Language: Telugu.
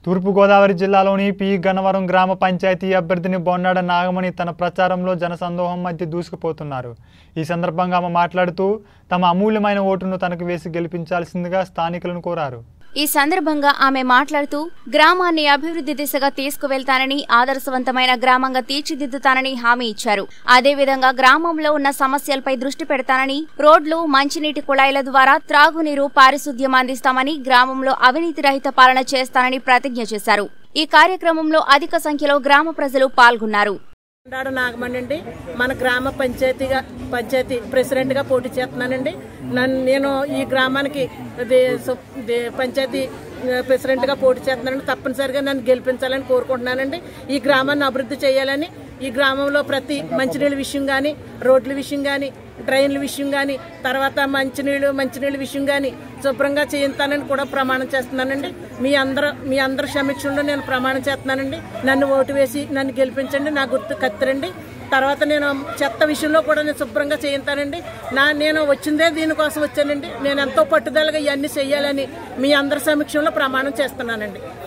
తూర్పుగోదావరి జిల్లాలోని పి గన్నవరం గ్రామ పంచాయతీ అభ్యర్థిని బొన్నాడ నాగమణి తన ప్రచారంలో జనసందోహం మధ్య దూసుకుపోతున్నారు ఈ సందర్భంగా ఆమె మాట్లాడుతూ తమ అమూల్యమైన ఓటును తనకు వేసి గెలిపించాల్సిందిగా స్థానికులను కోరారు ఈ సందర్భంగా ఆమె మాట్లాడుతూ గ్రామాన్ని అభివృద్ధి దిశగా తీసుకువెళ్తానని ఆదర్శవంతమైన గ్రామంగా తీర్చిదిద్దుతానని హామీ ఇచ్చారు అదేవిధంగా గ్రామంలో ఉన్న సమస్యలపై దృష్టి పెడతానని రోడ్లు మంచినీటి కుళాయిల ద్వారా త్రాగునీరు పారిశుద్ధ్యం అందిస్తామని గ్రామంలో అవినీతి రహిత పాలన చేస్తానని ప్రతిజ్ఞ చేశారు ఈ కార్యక్రమంలో అధిక సంఖ్యలో గ్రామ ప్రజలు పాల్గొన్నారు కొండాడ నాగమణి అండి మన గ్రామ పంచాయతీగా పంచాయతీ ప్రెసిడెంట్ గా పోటీ చేస్తున్నానండి నన్ను నేను ఈ గ్రామానికి ఇది సు- ఇది పంచాయతీ ప్రెసిడెంట్ గా పోటీ చేస్తున్నానండి తప్పనిసరిగా నన్ను గెలిపించాలని కోరుకుంటున్నానండి ఈ గ్రామాన్ని అభివృద్ధి చేయాలని ఈ గ్రామంలో ప్రతి మంచినీళ్ళ విషయం కానీ రోడ్ల విషయం కానీ డ్రైన్ల విషయం కానీ తర్వాత మంచినీళ్ళు మంచినీళ్ళ విషయం కానీ శుభ్రంగా చేయిస్తానని కూడా ప్రమాణం చేస్తున్నానండి మీ అందరూ మీ అందరి సమీక్షంలో నేను ప్రమాణం చేస్తున్నానండి నన్ను ఓటు వేసి నన్ను గెలిపించండి నా గుర్తు కత్తిరండి తర్వాత నేను చెత్త విషయంలో కూడా నేను శుభ్రంగా చేయిస్తానండి నా నేను వచ్చిందే దీనికోసం వచ్చానండి నేను ఎంతో పట్టుదలగా ఇవన్నీ చేయాలని మీ అందరి సమీక్షంలో ప్రమాణం చేస్తున్నానండి